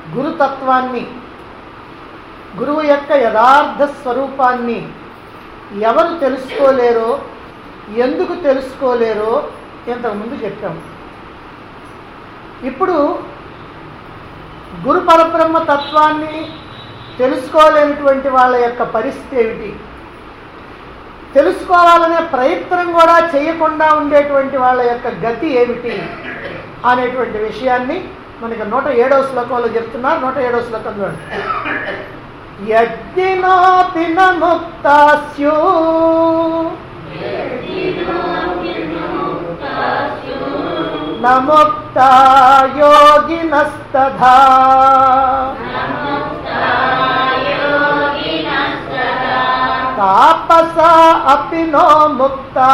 గురుతత్వాన్ని గురువు యొక్క యథార్థ స్వరూపాన్ని ఎవరు తెలుసుకోలేరో ఎందుకు తెలుసుకోలేరో ఇంతకుముందు చెప్పాము ఇప్పుడు గురు పరబ్రహ్మ తత్వాన్ని తెలుసుకోలేనటువంటి వాళ్ళ యొక్క పరిస్థితి ఏమిటి తెలుసుకోవాలనే ప్రయత్నం కూడా చేయకుండా ఉండేటువంటి వాళ్ళ యొక్క గతి ఏమిటి అనేటువంటి విషయాన్ని మనకి నూట ఏడవ శ్లోకంలో చెప్తున్నారు నూట ఏడవ శ్లోకం చూడండి యజ్ఞినాపి ముక్తాస్యు నముక్తా యోగినస్తథా తాపస అపి నో ముక్తా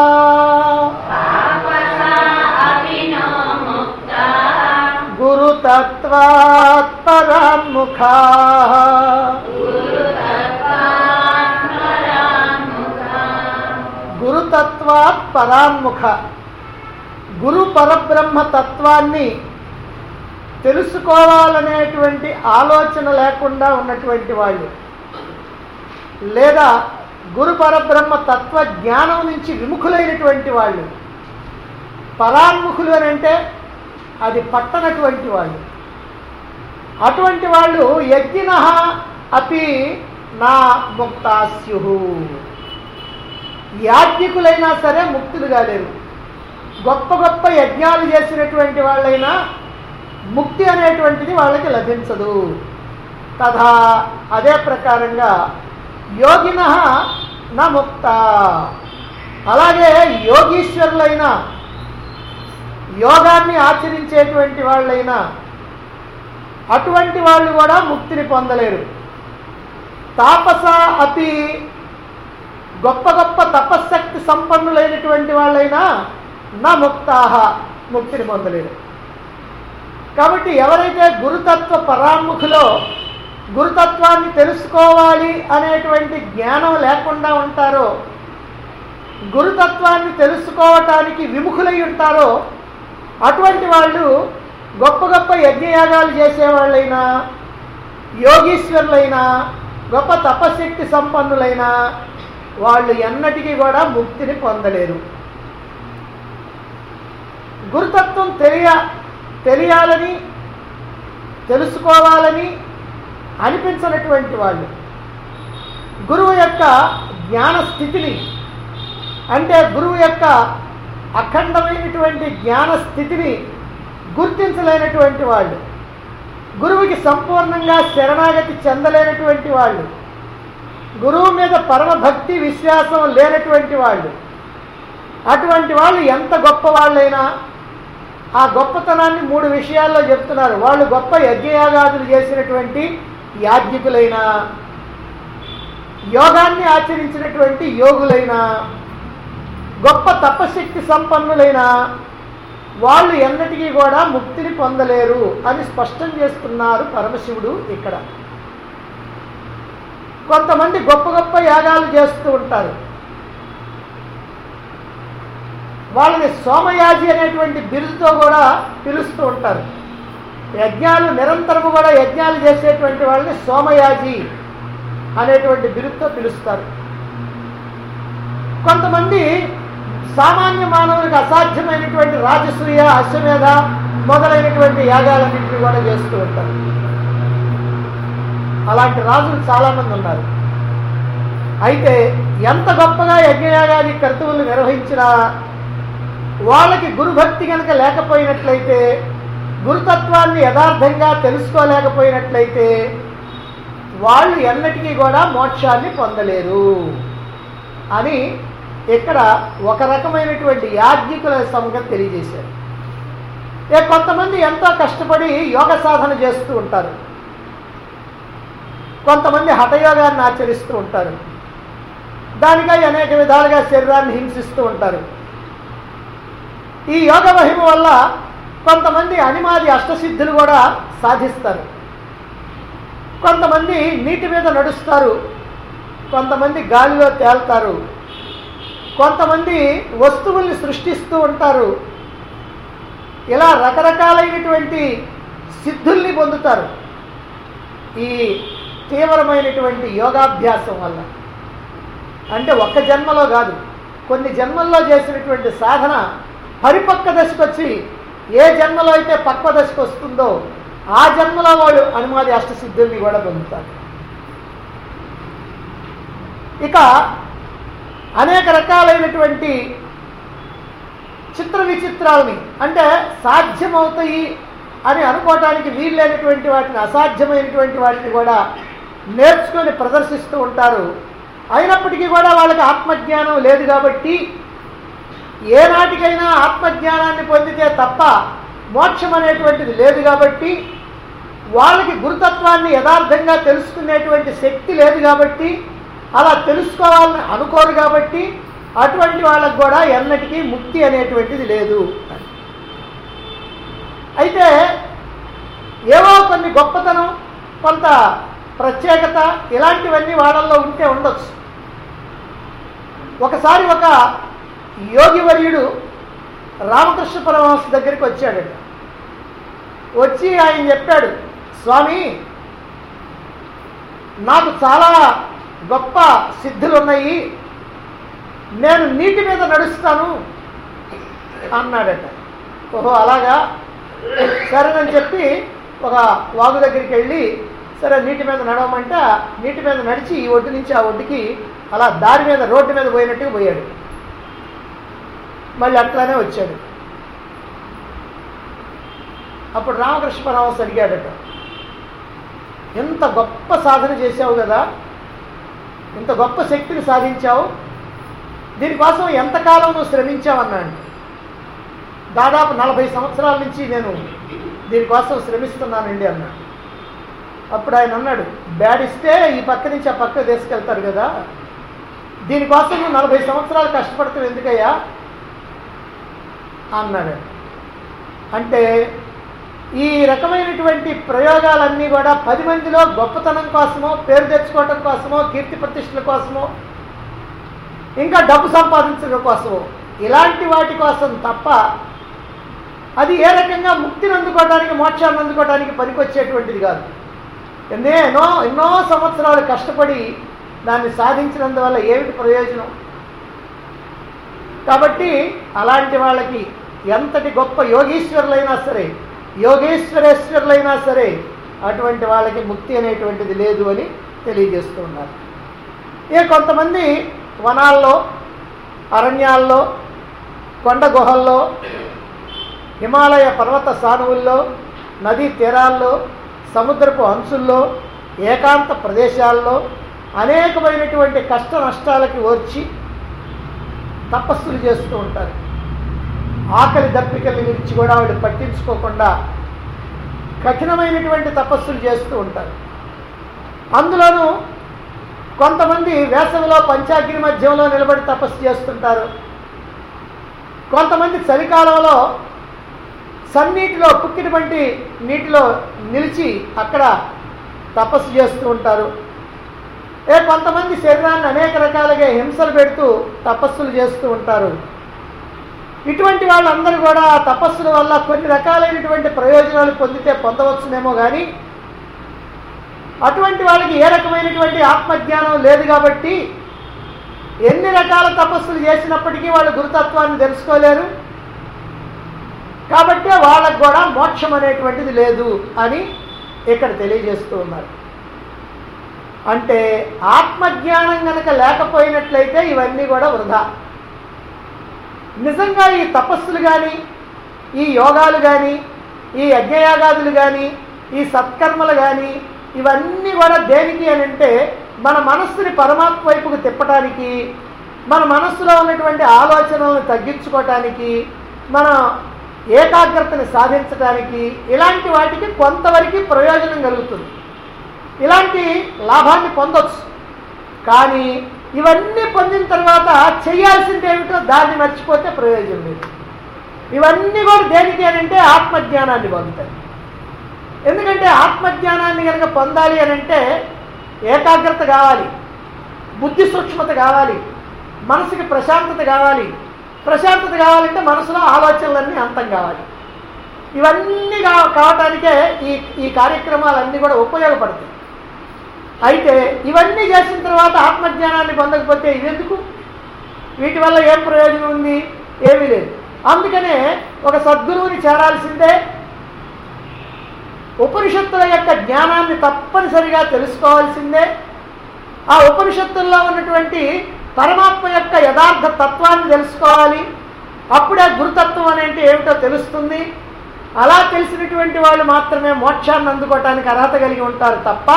గురుతత్వాత్ పరాముఖా గురుతత్వాత్ పరాముఖ గురు పరబ్రహ్మ తత్వాన్ని తెలుసుకోవాలనేటువంటి ఆలోచన లేకుండా ఉన్నటువంటి వాళ్ళు లేదా గురు పరబ్రహ్మ తత్వ జ్ఞానం నుంచి విముఖులైనటువంటి వాళ్ళు పరాన్ముఖులు అని అంటే అది పట్టనటువంటి వాళ్ళు అటువంటి వాళ్ళు యజ్ఞ అపి నా ముక్తాస్యు యాజ్ఞికులైనా సరే ముక్తులు కాలేరు గొప్ప గొప్ప యజ్ఞాలు చేసినటువంటి వాళ్ళైనా ముక్తి అనేటువంటిది వాళ్ళకి లభించదు తథా అదే ప్రకారంగా యోగిన నా ముక్త అలాగే యోగీశ్వరులైన యోగాన్ని ఆచరించేటువంటి వాళ్ళైనా అటువంటి వాళ్ళు కూడా ముక్తిని పొందలేరు తాపస అతి గొప్ప గొప్ప తపశ్శక్తి సంపన్నులైనటువంటి వాళ్ళైనా నా ముక్తాహ ముక్తిని పొందలేరు కాబట్టి ఎవరైతే గురుతత్వ పరాముఖులో గురుతత్వాన్ని తెలుసుకోవాలి అనేటువంటి జ్ఞానం లేకుండా ఉంటారో గురుతత్వాన్ని తెలుసుకోవటానికి విముఖులై ఉంటారో అటువంటి వాళ్ళు గొప్ప గొప్ప యజ్ఞయాగాలు చేసేవాళ్ళైనా యోగీశ్వరులైనా గొప్ప తపశక్తి సంపన్నులైనా వాళ్ళు ఎన్నటికీ కూడా ముక్తిని పొందలేరు గురుతత్వం తెలియ తెలియాలని తెలుసుకోవాలని అనిపించినటువంటి వాళ్ళు గురువు యొక్క జ్ఞాన స్థితిని అంటే గురువు యొక్క అఖండమైనటువంటి జ్ఞాన స్థితిని గుర్తించలేనటువంటి వాళ్ళు గురువుకి సంపూర్ణంగా శరణాగతి చెందలేనటువంటి వాళ్ళు గురువు మీద పరమ భక్తి విశ్వాసం లేనటువంటి వాళ్ళు అటువంటి వాళ్ళు ఎంత గొప్ప వాళ్ళైనా ఆ గొప్పతనాన్ని మూడు విషయాల్లో చెప్తున్నారు వాళ్ళు గొప్ప యజ్ఞయాగాదులు చేసినటువంటి యాజ్ఞికులైనా యోగాన్ని ఆచరించినటువంటి యోగులైనా గొప్ప తపశక్తి సంపన్నులైన వాళ్ళు ఎన్నటికీ కూడా ముక్తిని పొందలేరు అని స్పష్టం చేస్తున్నారు పరమశివుడు ఇక్కడ కొంతమంది గొప్ప గొప్ప యాగాలు చేస్తూ ఉంటారు వాళ్ళని సోమయాజి అనేటువంటి బిరుదుతో కూడా పిలుస్తూ ఉంటారు యజ్ఞాలు నిరంతరము కూడా యజ్ఞాలు చేసేటువంటి వాళ్ళని సోమయాజి అనేటువంటి బిరుదుతో పిలుస్తారు కొంతమంది సామాన్య మానవునికి అసాధ్యమైనటువంటి రాజసూయ అశ్వమేధ మొదలైనటువంటి యాగాలన్నింటినీ కూడా చేస్తూ ఉంటారు అలాంటి రాజులు చాలామంది ఉన్నారు అయితే ఎంత గొప్పగా యజ్ఞయాగాది కర్తవులు నిర్వహించినా వాళ్ళకి గురుభక్తి కనుక లేకపోయినట్లయితే గురుతత్వాన్ని యథార్థంగా తెలుసుకోలేకపోయినట్లయితే వాళ్ళు ఎన్నటికీ కూడా మోక్షాన్ని పొందలేరు అని ఇక్కడ ఒక రకమైనటువంటి యాజ్ఞికుల సంగతి తెలియజేశారు ఇక కొంతమంది ఎంతో కష్టపడి యోగ సాధన చేస్తూ ఉంటారు కొంతమంది హఠయోగాన్ని ఆచరిస్తూ ఉంటారు దానికై అనేక విధాలుగా శరీరాన్ని హింసిస్తూ ఉంటారు ఈ యోగ మహిమ వల్ల కొంతమంది అనిమాది అష్టసిద్ధులు కూడా సాధిస్తారు కొంతమంది నీటి మీద నడుస్తారు కొంతమంది గాలిలో తేల్తారు కొంతమంది వస్తువుల్ని సృష్టిస్తూ ఉంటారు ఇలా రకరకాలైనటువంటి సిద్ధుల్ని పొందుతారు ఈ తీవ్రమైనటువంటి యోగాభ్యాసం వల్ల అంటే ఒక్క జన్మలో కాదు కొన్ని జన్మల్లో చేసినటువంటి సాధన పరిపక్వ దశకు వచ్చి ఏ జన్మలో అయితే పక్వ దశకు వస్తుందో ఆ జన్మలో వాళ్ళు అనుమాది అష్టసిద్ధుల్ని కూడా పొందుతారు ఇక అనేక రకాలైనటువంటి చిత్ర విచిత్రాలని అంటే సాధ్యమవుతాయి అని అనుకోవటానికి వీల్లేనటువంటి వాటిని అసాధ్యమైనటువంటి వాటిని కూడా నేర్చుకొని ప్రదర్శిస్తూ ఉంటారు అయినప్పటికీ కూడా వాళ్ళకి ఆత్మజ్ఞానం లేదు కాబట్టి ఏనాటికైనా ఆత్మజ్ఞానాన్ని పొందితే తప్ప మోక్షం అనేటువంటిది లేదు కాబట్టి వాళ్ళకి గురుతత్వాన్ని యథార్థంగా తెలుసుకునేటువంటి శక్తి లేదు కాబట్టి అలా తెలుసుకోవాలని అనుకోరు కాబట్టి అటువంటి వాళ్ళకు కూడా ఎన్నటికీ ముక్తి అనేటువంటిది లేదు అయితే ఏవో కొన్ని గొప్పతనం కొంత ప్రత్యేకత ఇలాంటివన్నీ వాళ్ళల్లో ఉంటే ఉండొచ్చు ఒకసారి ఒక యోగివర్యుడు రామకృష్ణ పరమహంస దగ్గరికి వచ్చాడట వచ్చి ఆయన చెప్పాడు స్వామి నాకు చాలా గొప్ప సిద్ధులు ఉన్నాయి నేను నీటి మీద నడుస్తాను అన్నాడట ఓహో అలాగా సరేనని చెప్పి ఒక వాగు దగ్గరికి వెళ్ళి సరే నీటి మీద నడవమంటే ఆ నీటి మీద నడిచి ఈ ఒడ్డు నుంచి ఆ ఒడ్డుకి అలా దారి మీద రోడ్డు మీద పోయినట్టుగా పోయాడు మళ్ళీ అట్లానే వచ్చాడు అప్పుడు రామకృష్ణ పరమహంస అడిగాడట ఎంత గొప్ప సాధన చేశావు కదా ఇంత గొప్ప శక్తిని సాధించావు దీనికోసం ఎంతకాలం నువ్వు శ్రమించావన్నాడు దాదాపు నలభై సంవత్సరాల నుంచి నేను దీనికోసం శ్రమిస్తున్నానండి అన్నాడు అప్పుడు ఆయన అన్నాడు బ్యాడ్ ఇస్తే ఈ పక్క నుంచి ఆ పక్క తీసుకెళ్తారు కదా దీనికోసం నువ్వు నలభై సంవత్సరాలు కష్టపడతావు ఎందుకయ్యా అన్నాడు అంటే ఈ రకమైనటువంటి ప్రయోగాలన్నీ కూడా పది మందిలో గొప్పతనం కోసమో పేరు తెచ్చుకోవటం కోసమో కీర్తి ప్రతిష్టల కోసమో ఇంకా డబ్బు సంపాదించడం కోసమో ఇలాంటి వాటి కోసం తప్ప అది ఏ రకంగా ముక్తిని అందుకోవడానికి మోక్షాన్ని అందుకోవడానికి పనికొచ్చేటువంటిది కాదు ఎన్నో ఎన్నో సంవత్సరాలు కష్టపడి దాన్ని సాధించినందువల్ల ఏమిటి ప్రయోజనం కాబట్టి అలాంటి వాళ్ళకి ఎంతటి గొప్ప యోగీశ్వరులైనా సరే యోగేశ్వరేశ్వరులైనా సరే అటువంటి వాళ్ళకి ముక్తి అనేటువంటిది లేదు అని తెలియజేస్తూ ఉన్నారు ఇక కొంతమంది వనాల్లో అరణ్యాల్లో కొండ గుహల్లో హిమాలయ పర్వత సానువుల్లో నదీ తీరాల్లో సముద్రపు అంచుల్లో ఏకాంత ప్రదేశాల్లో అనేకమైనటువంటి కష్ట నష్టాలకి ఓర్చి తపస్సులు చేస్తూ ఉంటారు ఆకలి దప్పికల్ని విడిచి కూడా వాడు పట్టించుకోకుండా కఠినమైనటువంటి తపస్సులు చేస్తూ ఉంటారు అందులోనూ కొంతమంది వేసవిలో పంచాగ్ని మధ్యంలో నిలబడి తపస్సు చేస్తుంటారు కొంతమంది చలికాలంలో సన్నీటిలో పుక్కిటి వంటి నీటిలో నిలిచి అక్కడ తపస్సు చేస్తూ ఉంటారు ఏ కొంతమంది శరీరాన్ని అనేక రకాలుగా హింసలు పెడుతూ తపస్సులు చేస్తూ ఉంటారు ఇటువంటి వాళ్ళందరూ కూడా ఆ తపస్సుల వల్ల కొన్ని రకాలైనటువంటి ప్రయోజనాలు పొందితే పొందవచ్చునేమో కానీ అటువంటి వాళ్ళకి ఏ రకమైనటువంటి ఆత్మజ్ఞానం లేదు కాబట్టి ఎన్ని రకాల తపస్సులు చేసినప్పటికీ వాళ్ళు గురుతత్వాన్ని తెలుసుకోలేరు కాబట్టి వాళ్ళకు కూడా మోక్షం అనేటువంటిది లేదు అని ఇక్కడ తెలియజేస్తూ ఉన్నారు అంటే ఆత్మజ్ఞానం కనుక లేకపోయినట్లయితే ఇవన్నీ కూడా వృధా నిజంగా ఈ తపస్సులు కానీ ఈ యోగాలు కానీ ఈ యజ్ఞయాగాదులు కానీ ఈ సత్కర్మలు కానీ ఇవన్నీ కూడా దేనికి అని అంటే మన మనస్సుని పరమాత్మ వైపుకు తిప్పటానికి మన మనస్సులో ఉన్నటువంటి ఆలోచనలను తగ్గించుకోవటానికి మన ఏకాగ్రతని సాధించడానికి ఇలాంటి వాటికి కొంతవరకు ప్రయోజనం కలుగుతుంది ఇలాంటి లాభాన్ని పొందొచ్చు కానీ ఇవన్నీ పొందిన తర్వాత చేయాల్సింది ఏమిటో దాన్ని మర్చిపోతే ప్రయోజనం లేదు ఇవన్నీ కూడా దేనికి అని అంటే ఆత్మజ్ఞానాన్ని పొందుతాయి ఎందుకంటే ఆత్మజ్ఞానాన్ని కనుక పొందాలి అని అంటే ఏకాగ్రత కావాలి బుద్ధి సూక్ష్మత కావాలి మనసుకి ప్రశాంతత కావాలి ప్రశాంతత కావాలంటే మనసులో ఆలోచనలన్నీ అంతం కావాలి ఇవన్నీ కా కావటానికే ఈ ఈ కార్యక్రమాలన్నీ కూడా ఉపయోగపడతాయి అయితే ఇవన్నీ చేసిన తర్వాత ఆత్మజ్ఞానాన్ని పొందకపోతే ఇవెందుకు వీటి వల్ల ఏం ప్రయోజనం ఉంది ఏమీ లేదు అందుకనే ఒక సద్గురువుని చేరాల్సిందే ఉపనిషత్తుల యొక్క జ్ఞానాన్ని తప్పనిసరిగా తెలుసుకోవాల్సిందే ఆ ఉపనిషత్తుల్లో ఉన్నటువంటి పరమాత్మ యొక్క యథార్థ తత్వాన్ని తెలుసుకోవాలి అప్పుడే గురుతత్వం అనేది ఏమిటో తెలుస్తుంది అలా తెలిసినటువంటి వాళ్ళు మాత్రమే మోక్షాన్ని అందుకోవటానికి అర్హత కలిగి ఉంటారు తప్ప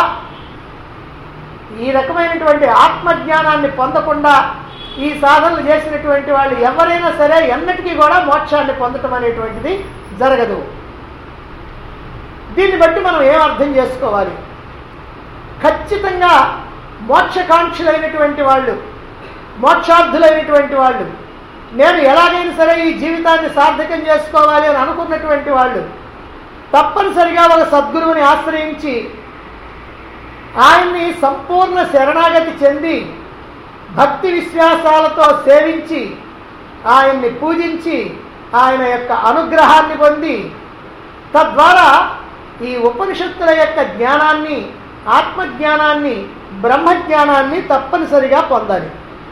ఈ రకమైనటువంటి ఆత్మజ్ఞానాన్ని పొందకుండా ఈ సాధనలు చేసినటువంటి వాళ్ళు ఎవరైనా సరే ఎన్నటికీ కూడా మోక్షాన్ని పొందటం అనేటువంటిది జరగదు దీన్ని బట్టి మనం ఏం అర్థం చేసుకోవాలి ఖచ్చితంగా మోక్షకాంక్షలైనటువంటి వాళ్ళు మోక్షార్థులైనటువంటి వాళ్ళు నేను ఎలాగైనా సరే ఈ జీవితాన్ని సార్థకం చేసుకోవాలి అని అనుకున్నటువంటి వాళ్ళు తప్పనిసరిగా ఒక సద్గురువుని ఆశ్రయించి ఆయన్ని సంపూర్ణ శరణాగతి చెంది భక్తి విశ్వాసాలతో సేవించి ఆయన్ని పూజించి ఆయన యొక్క అనుగ్రహాన్ని పొంది తద్వారా ఈ ఉపనిషత్తుల యొక్క జ్ఞానాన్ని ఆత్మజ్ఞానాన్ని బ్రహ్మజ్ఞానాన్ని తప్పనిసరిగా పొందాలి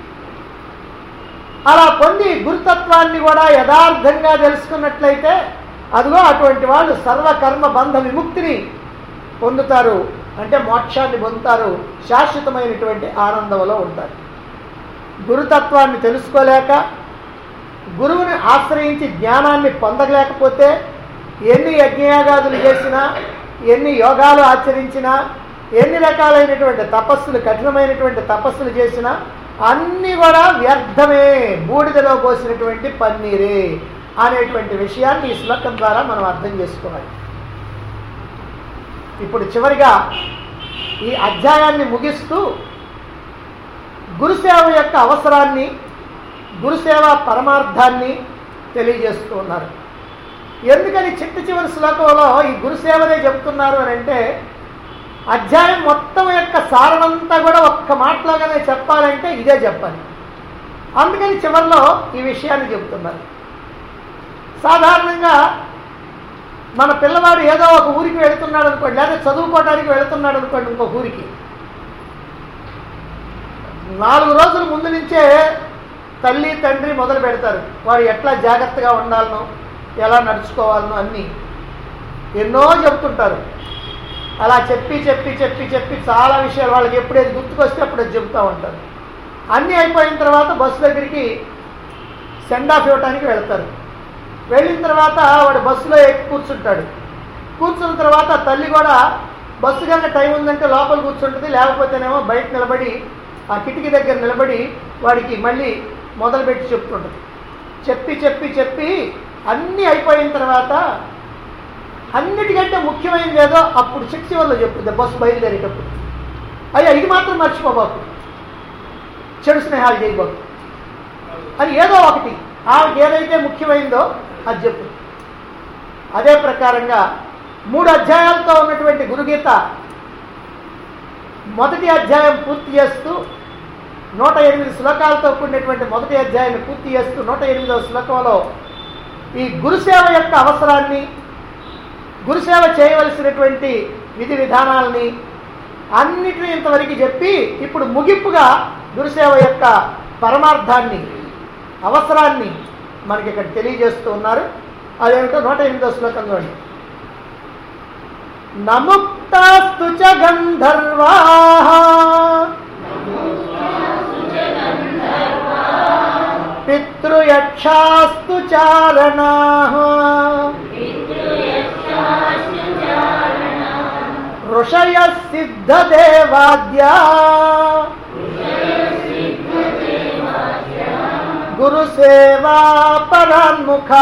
అలా పొంది గురుతత్వాన్ని కూడా యథార్థంగా తెలుసుకున్నట్లయితే అదిగో అటువంటి వాళ్ళు సర్వకర్మ బంధ విముక్తిని పొందుతారు అంటే మోక్షాన్ని పొందుతారు శాశ్వతమైనటువంటి ఆనందంలో ఉంటారు గురుతత్వాన్ని తెలుసుకోలేక గురువుని ఆశ్రయించి జ్ఞానాన్ని పొందలేకపోతే ఎన్ని యజ్ఞయాగాదులు చేసినా ఎన్ని యోగాలు ఆచరించినా ఎన్ని రకాలైనటువంటి తపస్సులు కఠినమైనటువంటి తపస్సులు చేసినా అన్నీ కూడా వ్యర్థమే బూడిదలో పోసినటువంటి పన్నీరే అనేటువంటి విషయాన్ని ఈ శ్లోకం ద్వారా మనం అర్థం చేసుకోవాలి ఇప్పుడు చివరిగా ఈ అధ్యాయాన్ని ముగిస్తూ గురుసేవ యొక్క అవసరాన్ని గురుసేవ పరమార్థాన్ని తెలియజేస్తూ ఉన్నారు ఎందుకని చిట్ట చివరి శ్లోకంలో ఈ గురుసేవనే చెప్తున్నారు అని అంటే అధ్యాయం మొత్తం యొక్క సారమంతా కూడా ఒక్క మాటలాగానే చెప్పాలంటే ఇదే చెప్పాలి అందుకని చివరిలో ఈ విషయాన్ని చెబుతున్నారు సాధారణంగా మన పిల్లవాడు ఏదో ఒక ఊరికి వెళుతున్నాడు అనుకోండి లేదా చదువుకోవడానికి వెళుతున్నాడు అనుకోండి ఇంకొక ఊరికి నాలుగు రోజుల ముందు నుంచే తల్లి తండ్రి మొదలు పెడతారు వాడు ఎట్లా జాగ్రత్తగా ఉండాలనో ఎలా నడుచుకోవాలనో అన్నీ ఎన్నో చెప్తుంటారు అలా చెప్పి చెప్పి చెప్పి చెప్పి చాలా విషయాలు వాళ్ళకి ఎప్పుడేది గుర్తుకొస్తే అప్పుడు అది చెబుతూ ఉంటారు అన్నీ అయిపోయిన తర్వాత బస్సు దగ్గరికి సెండ్ ఆఫ్ ఇవ్వడానికి వెళ్తారు వెళ్ళిన తర్వాత వాడు బస్సులో ఎక్కి కూర్చుంటాడు కూర్చున్న తర్వాత తల్లి కూడా బస్సు కన్నా టైం ఉందంటే లోపల కూర్చుంటుంది లేకపోతేనేమో బయట నిలబడి ఆ కిటికీ దగ్గర నిలబడి వాడికి మళ్ళీ మొదలుపెట్టి చెప్తుంటుంది చెప్పి చెప్పి చెప్పి అన్నీ అయిపోయిన తర్వాత అన్నిటికంటే ముఖ్యమైనది ఏదో అప్పుడు సిక్స్ చివర్లో చెప్తుంది బస్సు బయలుదేరేటప్పుడు అయ్యా ఇది మాత్రం మర్చిపోబాకు చెడు స్నేహాలు చేయబాకు అది ఏదో ఒకటి ఆమెకి ఏదైతే ముఖ్యమైందో అది చెప్పు అదే ప్రకారంగా మూడు అధ్యాయాలతో ఉన్నటువంటి గురుగీత మొదటి అధ్యాయం పూర్తి చేస్తూ నూట ఎనిమిది శ్లోకాలతో కూడినటువంటి మొదటి అధ్యాయాన్ని పూర్తి చేస్తూ నూట ఎనిమిదవ శ్లోకంలో ఈ గురుసేవ యొక్క అవసరాన్ని గురుసేవ చేయవలసినటువంటి విధి విధానాలని అన్నిటినీ ఇంతవరకు చెప్పి ఇప్పుడు ముగింపుగా గురుసేవ యొక్క పరమార్థాన్ని అవసరాన్ని మనకి ఇక్కడ తెలియజేస్తూ ఉన్నారు అదేమిటో నూట ఎనిమిదో శ్లోకం చూడండి నముక్తాస్తు చ గంధర్వా పితృయక్షాస్తు చారణా ఋషయ సిద్ధదేవాద్యా గురుసేవా పరాన్ముఖా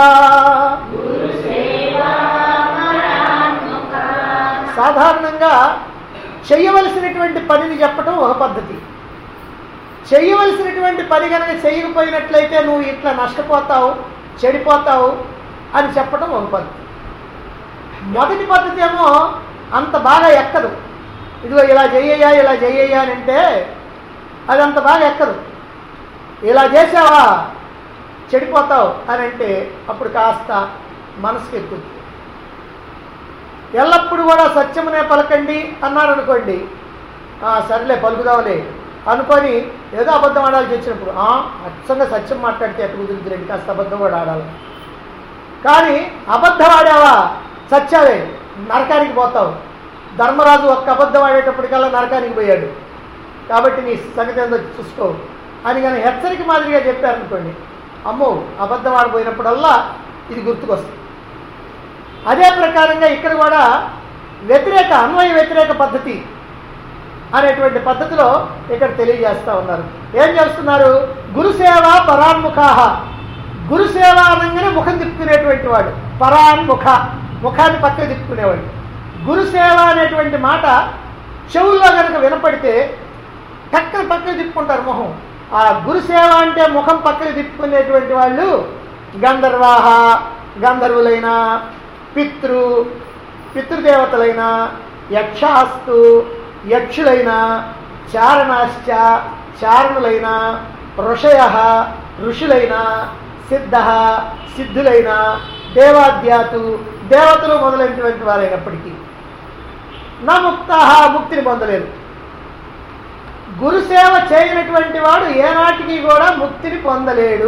సాధారణంగా చేయవలసినటువంటి పనిని చెప్పడం ఒక పద్ధతి చేయవలసినటువంటి పని కనుక చేయకపోయినట్లయితే నువ్వు ఇట్లా నష్టపోతావు చెడిపోతావు అని చెప్పడం ఒక పద్ధతి మొదటి పద్ధతి ఏమో అంత బాగా ఎక్కదు ఇదిగో ఇలా చెయ్యయ్యా ఇలా చెయ్యయ్యా అని అంటే అది అంత బాగా ఎక్కదు ఇలా చేసావా చెడిపోతావు అని అంటే అప్పుడు కాస్త మనసుకి ఎక్కుద్ది ఎల్లప్పుడూ కూడా సత్యమునే పలకండి అన్నారనుకోండి "ఆ, సర్లే పలుకుదాంలే అనుకొని ఏదో అబద్ధం ఆడాల్సి వచ్చినప్పుడు "ఆ, అచ్చంగా సత్యం మాట్లాడితే ఎట్ట కుదురుతురండి కాస్త అబద్ధం కూడా ఆడాలి కానీ అబద్ధం ఆడావా సత్యాలే నరకానికి పోతావు ధర్మరాజు ఒక్క అబద్ధం ఆడేటప్పటికల్లా నరకానికి పోయాడు కాబట్టి నీ సంగతి ఏందో చూసుకో అని కానీ హెచ్చరిక మాదిరిగా చెప్పారనుకోండి అమ్మో అబద్ధం ఆడిపోయినప్పుడల్లా ఇది గుర్తుకొస్తుంది అదే ప్రకారంగా ఇక్కడ కూడా వ్యతిరేక అన్వయ వ్యతిరేక పద్ధతి అనేటువంటి పద్ధతిలో ఇక్కడ తెలియజేస్తా ఉన్నారు ఏం చేస్తున్నారు గురుసేవ పరాన్ముఖాహ గురుసేవ అనగానే ముఖం తిప్పుకునేటువంటి వాడు పరాన్ముఖ ముఖాన్ని పక్కకు తిప్పుకునేవాడు గురుసేవ అనేటువంటి మాట చెవుల్లో కనుక వినపడితే పక్కన పక్కకు తిప్పుకుంటారు మొహం ఆ గురుసేవ అంటే ముఖం పక్కకు తిప్పుకునేటువంటి వాళ్ళు గంధర్వాహ గంధర్వులైన పితృ పితృదేవతలైన యక్షాస్తు యక్షులైన చారణాశ్చ చారణులైన ఋషయ ఋషులైన సిద్ధ సిద్ధులైన దేవాద్యాతు దేవతలు మొదలైనటువంటి వారైనప్పటికీ నా ముక్త ముక్తిని పొందలేరు గురుసేవ చేయనటువంటి వాడు ఏనాటికి కూడా ముక్తిని పొందలేడు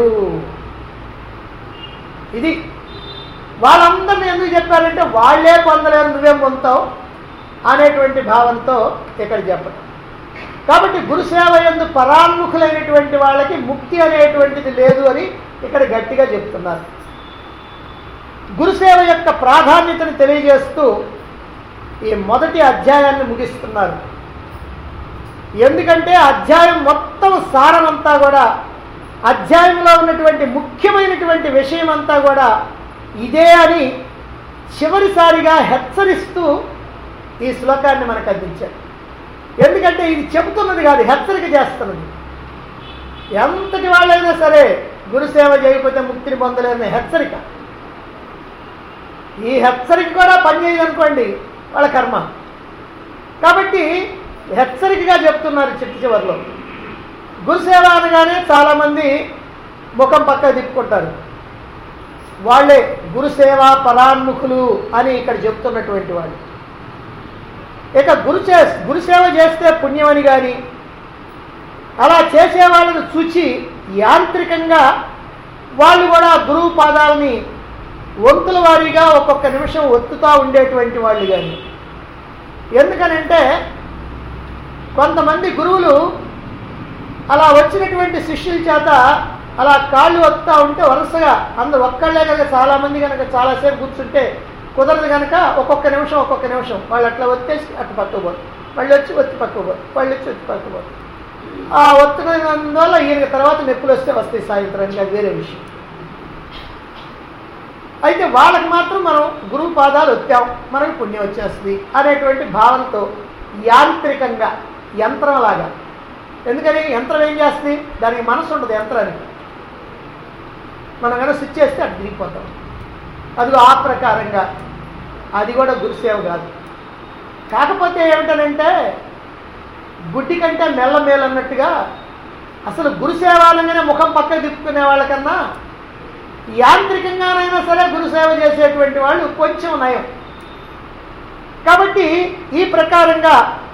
ఇది వాళ్ళందరినీ ఎందుకు చెప్పారంటే వాళ్ళే పొందలేరు నువ్వేం పొందుతావు అనేటువంటి భావంతో ఇక్కడ చెప్పడం కాబట్టి గురుసేవ ఎందు పరాన్ముఖులైనటువంటి వాళ్ళకి ముక్తి అనేటువంటిది లేదు అని ఇక్కడ గట్టిగా చెప్తున్నారు గురుసేవ యొక్క ప్రాధాన్యతను తెలియజేస్తూ ఈ మొదటి అధ్యాయాన్ని ముగిస్తున్నారు ఎందుకంటే అధ్యాయం మొత్తం సారమంతా కూడా అధ్యాయంలో ఉన్నటువంటి ముఖ్యమైనటువంటి విషయం అంతా కూడా ఇదే అని చివరిసారిగా హెచ్చరిస్తూ ఈ శ్లోకాన్ని మనకు అందించారు ఎందుకంటే ఇది చెబుతున్నది కాదు హెచ్చరిక చేస్తున్నది ఎంతటి వాళ్ళైనా సరే గురుసేవ చేయకపోతే ముక్తిని పొందలేని హెచ్చరిక ఈ హెచ్చరిక కూడా పనిచేయదనుకోండి వాళ్ళ కర్మ కాబట్టి హెచ్చరికగా చెప్తున్నారు చిట్టు చివరిలో గురుసేవ అనగానే చాలామంది ముఖం పక్క తిప్పుకుంటారు వాళ్ళే గురుసేవ పరాన్ముఖులు అని ఇక్కడ చెప్తున్నటువంటి వాళ్ళు ఇక గురు చే గురుసేవ చేస్తే పుణ్యమని కానీ అలా చేసే వాళ్ళని చూచి యాంత్రికంగా వాళ్ళు కూడా గురువు పాదాలని వంతుల వారీగా ఒక్కొక్క నిమిషం ఒత్తుతూ ఉండేటువంటి వాళ్ళు కానీ ఎందుకనంటే కొంతమంది గురువులు అలా వచ్చినటువంటి శిష్యుల చేత అలా కాళ్ళు వస్తూ ఉంటే వరుసగా అందరు ఒక్కళ్ళే కనుక చాలామంది కనుక చాలాసేపు కూర్చుంటే కుదరదు కనుక ఒక్కొక్క నిమిషం ఒక్కొక్క నిమిషం వాళ్ళు అట్లా ఒత్తేసి అటు పట్టుకుపోరు వాళ్ళు వచ్చి ఒత్తి పట్టుకుపోరు వాళ్ళు వచ్చి ఒత్తి పట్టుకుపోరు ఆ ఒత్తుకున్నందువల్ల ఈయన తర్వాత నొప్పులు వస్తే వస్తాయి సాయంత్రానికి అది వేరే విషయం అయితే వాళ్ళకి మాత్రం మనం గురువు పాదాలు వచ్చాం మనకి పుణ్యం వచ్చేస్తుంది అనేటువంటి భావనతో యాంత్రికంగా యంత్రంలాగా ఎందుకని యంత్రం ఏం చేస్తుంది దానికి మనసు ఉండదు యంత్రానికి మనం కనుక స్విచ్ చేస్తే అటు తిరిగిపోతాం అది ఆ ప్రకారంగా అది కూడా గురుసేవ కాదు కాకపోతే ఏమిటనంటే గుడ్డి కంటే మెల్ల మేలు అన్నట్టుగా అసలు గురుసేవాలంగానే ముఖం పక్కకు తిప్పుకునే వాళ్ళకన్నా యాంత్రికంగానైనా సరే గురుసేవ చేసేటువంటి వాళ్ళు కొంచెం నయం కాబట్టి ఈ ప్రకారంగా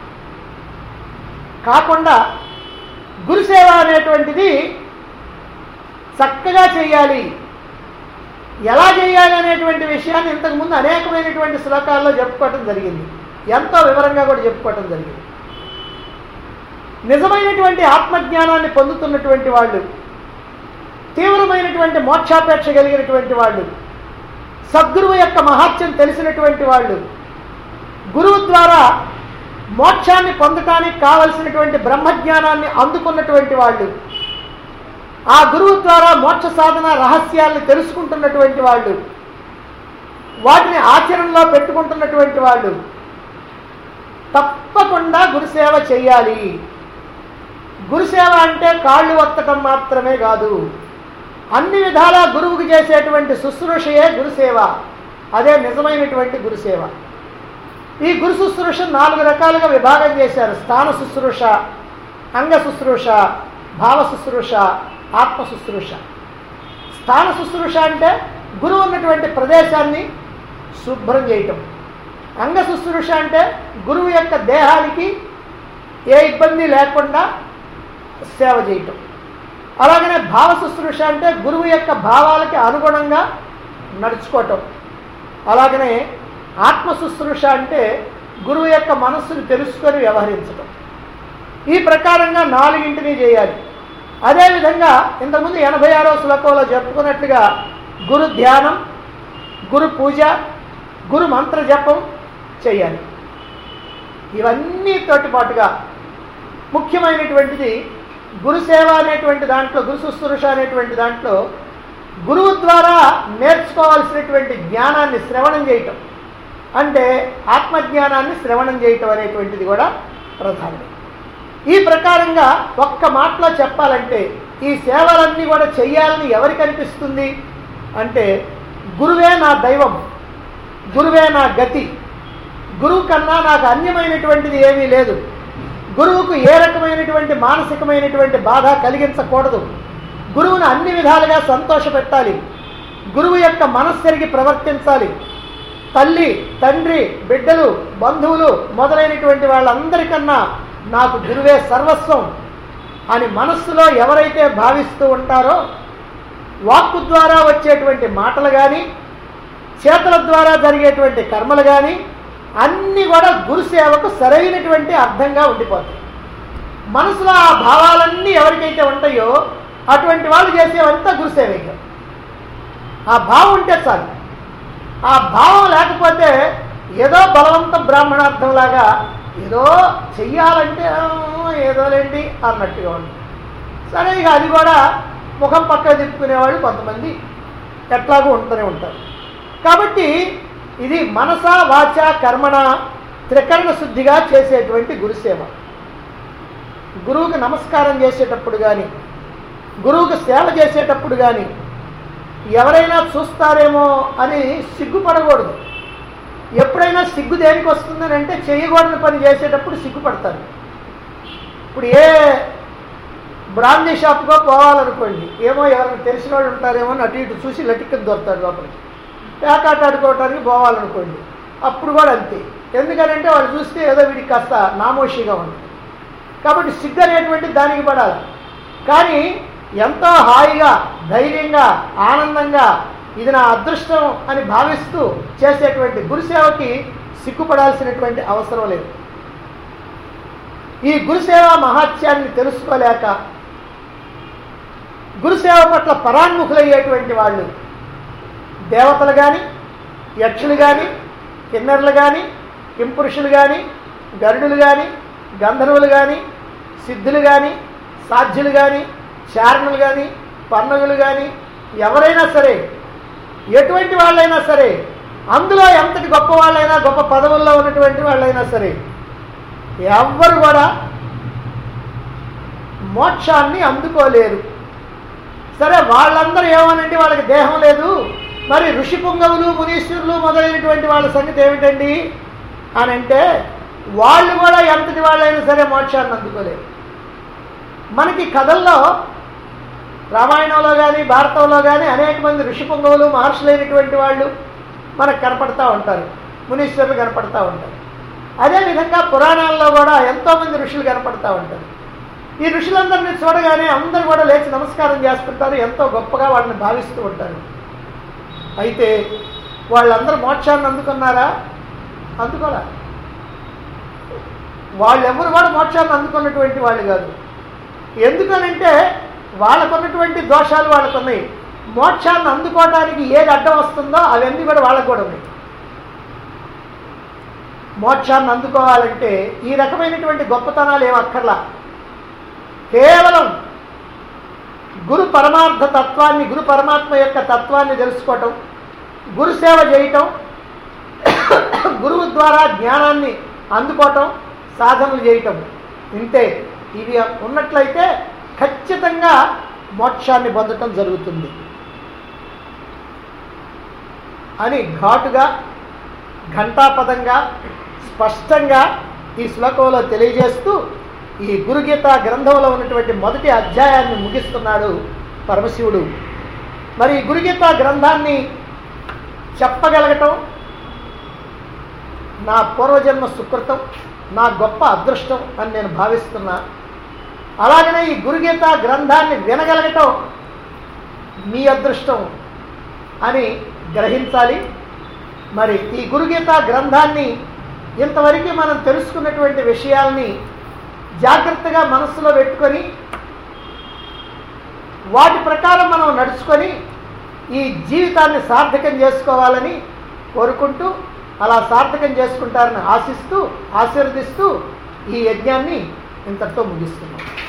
కాకుండా గురుసేవ అనేటువంటిది చక్కగా చేయాలి ఎలా చేయాలి అనేటువంటి విషయాన్ని ఇంతకుముందు అనేకమైనటువంటి శ్లోకాల్లో చెప్పుకోవటం జరిగింది ఎంతో వివరంగా కూడా చెప్పుకోవటం జరిగింది నిజమైనటువంటి ఆత్మజ్ఞానాన్ని పొందుతున్నటువంటి వాళ్ళు తీవ్రమైనటువంటి మోక్షాపేక్ష కలిగినటువంటి వాళ్ళు సద్గురువు యొక్క మహాత్యం తెలిసినటువంటి వాళ్ళు గురువు ద్వారా మోక్షాన్ని పొందటానికి కావలసినటువంటి బ్రహ్మజ్ఞానాన్ని అందుకున్నటువంటి వాళ్ళు ఆ గురువు ద్వారా మోక్ష సాధన రహస్యాల్ని తెలుసుకుంటున్నటువంటి వాళ్ళు వాటిని ఆచరణలో పెట్టుకుంటున్నటువంటి వాళ్ళు తప్పకుండా గురుసేవ చేయాలి గురుసేవ అంటే కాళ్ళు ఒత్తటం మాత్రమే కాదు అన్ని విధాలా గురువుకు చేసేటువంటి శుశ్రూషయే గురుసేవ అదే నిజమైనటువంటి గురుసేవ ఈ గురు శుశ్రూష నాలుగు రకాలుగా విభాగం చేశారు స్థాన శుశ్రూష అంగ శుశ్రూష భావ శుశ్రూష ఆత్మ శుశ్రూష స్థాన శుశ్రూష అంటే గురువు ఉన్నటువంటి ప్రదేశాన్ని శుభ్రం చేయటం అంగ శుశ్రూష అంటే గురువు యొక్క దేహానికి ఏ ఇబ్బంది లేకుండా సేవ చేయటం అలాగనే భావ శుశ్రూష అంటే గురువు యొక్క భావాలకి అనుగుణంగా నడుచుకోవటం అలాగనే ఆత్మ శుశ్రూష అంటే గురువు యొక్క మనస్సును తెలుసుకొని వ్యవహరించటం ఈ ప్రకారంగా నాలుగింటిని చేయాలి అదేవిధంగా ఇంతకుముందు ఎనభై ఆరో శ్లోకంలో చెప్పుకున్నట్లుగా గురు ధ్యానం గురు పూజ గురు మంత్ర జపం చేయాలి ఇవన్నీ తోటి పాటుగా ముఖ్యమైనటువంటిది గురు సేవ అనేటువంటి దాంట్లో గురు శుశ్రూష అనేటువంటి దాంట్లో గురువు ద్వారా నేర్చుకోవాల్సినటువంటి జ్ఞానాన్ని శ్రవణం చేయటం అంటే ఆత్మజ్ఞానాన్ని శ్రవణం చేయటం అనేటువంటిది కూడా ప్రధానం ఈ ప్రకారంగా ఒక్క మాటలో చెప్పాలంటే ఈ సేవలన్నీ కూడా చెయ్యాలని ఎవరికి అనిపిస్తుంది అంటే గురువే నా దైవం గురువే నా గతి గురువు కన్నా నాకు అన్యమైనటువంటిది ఏమీ లేదు గురువుకు ఏ రకమైనటువంటి మానసికమైనటువంటి బాధ కలిగించకూడదు గురువును అన్ని విధాలుగా సంతోషపెట్టాలి గురువు యొక్క మనస్సరిగి ప్రవర్తించాలి తల్లి తండ్రి బిడ్డలు బంధువులు మొదలైనటువంటి వాళ్ళందరికన్నా నాకు గురువే సర్వస్వం అని మనస్సులో ఎవరైతే భావిస్తూ ఉంటారో వాక్కు ద్వారా వచ్చేటువంటి మాటలు కానీ చేతుల ద్వారా జరిగేటువంటి కర్మలు కానీ అన్నీ కూడా గురుసేవకు సరైనటువంటి అర్థంగా ఉండిపోతాయి మనసులో ఆ భావాలన్నీ ఎవరికైతే ఉంటాయో అటువంటి వాళ్ళు చేసేవంతా గురుసేవ ఆ భావం ఉంటే చాలు ఆ భావం లేకపోతే ఏదో బలవంత బ్రాహ్మణార్థంలాగా ఏదో చెయ్యాలంటే ఆ, ఏదోలేండి అన్నట్టుగా ఉంది సరే ఇక అది కూడా ముఖం పక్క తిప్పుకునేవాళ్ళు కొంతమంది ఎట్లాగూ ఉంటూనే ఉంటారు కాబట్టి ఇది మనస వాచ కర్మణ త్రికరణ శుద్ధిగా చేసేటువంటి గురుసేవ గురువుకి నమస్కారం చేసేటప్పుడు కానీ గురువుకి సేవ చేసేటప్పుడు కానీ ఎవరైనా చూస్తారేమో అని సిగ్గుపడకూడదు ఎప్పుడైనా సిగ్గు దేనికి వస్తుందని అంటే చేయకూడని పని చేసేటప్పుడు సిగ్గుపడతారు ఇప్పుడు ఏ బ్రాందీ షాప్కో పోవాలనుకోండి ఏమో ఎవరైనా తెలిసిన వాళ్ళు ఉంటారేమో అని అటు ఇటు చూసి లటిక్కని దొరుకుతాడు లోపలికి పేకాట ఆడుకోవటానికి పోవాలనుకోండి అప్పుడు కూడా అంతే ఎందుకనంటే వాళ్ళు చూస్తే ఏదో వీడికి కాస్త నామోషిగా ఉంటుంది కాబట్టి సిగ్గు అనేటువంటి దానికి పడాలి కానీ ఎంతో హాయిగా ధైర్యంగా ఆనందంగా ఇది నా అదృష్టం అని భావిస్తూ చేసేటువంటి గురుసేవకి సిగ్గుపడాల్సినటువంటి అవసరం లేదు ఈ గురుసేవ మహాత్యాన్ని తెలుసుకోలేక గురుసేవ పట్ల పరాన్ముఖులయ్యేటువంటి వాళ్ళు దేవతలు కానీ యక్షులు కానీ కిన్నెరలు కానీ కింపురుషులు కానీ గరుడులు కానీ గంధర్వులు కానీ సిద్ధులు కానీ సాధ్యులు కానీ చారణులు కానీ పన్నగులు కానీ ఎవరైనా సరే ఎటువంటి వాళ్ళైనా సరే అందులో ఎంతటి గొప్ప వాళ్ళైనా గొప్ప పదవుల్లో ఉన్నటువంటి వాళ్ళైనా సరే ఎవ్వరు కూడా మోక్షాన్ని అందుకోలేరు సరే వాళ్ళందరూ ఏమనండి వాళ్ళకి దేహం లేదు మరి ఋషి పుంగవులు మునీశ్వరులు మొదలైనటువంటి వాళ్ళ సంగతి ఏమిటండి అని అంటే వాళ్ళు కూడా ఎంతటి వాళ్ళైనా సరే మోక్షాన్ని అందుకోలేరు మనకి కథల్లో రామాయణంలో కానీ భారతంలో కానీ అనేక మంది ఋషి పుంగవులు మహర్షులైనటువంటి వాళ్ళు మనకు కనపడతా ఉంటారు మునీశ్వరులు కనపడతా ఉంటారు అదేవిధంగా పురాణాల్లో కూడా ఎంతోమంది ఋషులు కనపడతా ఉంటారు ఈ ఋషులందరినీ చూడగానే అందరూ కూడా లేచి నమస్కారం చేస్తుంటారు ఎంతో గొప్పగా వాళ్ళని భావిస్తూ ఉంటారు అయితే వాళ్ళందరూ మోక్షాన్ని అందుకున్నారా అందుకోరా వాళ్ళెవరు కూడా మోక్షాన్ని అందుకున్నటువంటి వాళ్ళు కాదు ఎందుకనంటే వాళ్ళకున్నటువంటి దోషాలు వాళ్ళకున్నాయి మోక్షాన్ని అందుకోవడానికి ఏది అడ్డం వస్తుందో అవన్నీ కూడా వాళ్ళకు కూడా ఉన్నాయి మోక్షాన్ని అందుకోవాలంటే ఈ రకమైనటువంటి గొప్పతనాలు ఏం అక్కర్లా కేవలం గురు పరమార్థ తత్వాన్ని గురు పరమాత్మ యొక్క తత్వాన్ని తెలుసుకోవటం గురు సేవ చేయటం గురువు ద్వారా జ్ఞానాన్ని అందుకోవటం సాధనలు చేయటం ఇంతే ఇవి ఉన్నట్లయితే ఖచ్చితంగా మోక్షాన్ని పొందటం జరుగుతుంది అని ఘాటుగా ఘంటాపదంగా స్పష్టంగా ఈ శ్లోకంలో తెలియజేస్తూ ఈ గురుగీత గ్రంథంలో ఉన్నటువంటి మొదటి అధ్యాయాన్ని ముగిస్తున్నాడు పరమశివుడు మరి ఈ గురుగీత గ్రంథాన్ని చెప్పగలగటం నా పూర్వజన్మ సుకృతం నా గొప్ప అదృష్టం అని నేను భావిస్తున్నా అలాగనే ఈ గురుగీత గ్రంథాన్ని వినగలగటం మీ అదృష్టం అని గ్రహించాలి మరి ఈ గురుగీత గ్రంథాన్ని ఇంతవరకు మనం తెలుసుకున్నటువంటి విషయాల్ని జాగ్రత్తగా మనస్సులో పెట్టుకొని వాటి ప్రకారం మనం నడుచుకొని ఈ జీవితాన్ని సార్థకం చేసుకోవాలని కోరుకుంటూ అలా సార్థకం చేసుకుంటారని ఆశిస్తూ ఆశీర్వదిస్తూ ఈ యజ్ఞాన్ని ఇంతటితో ముగిస్తున్నాం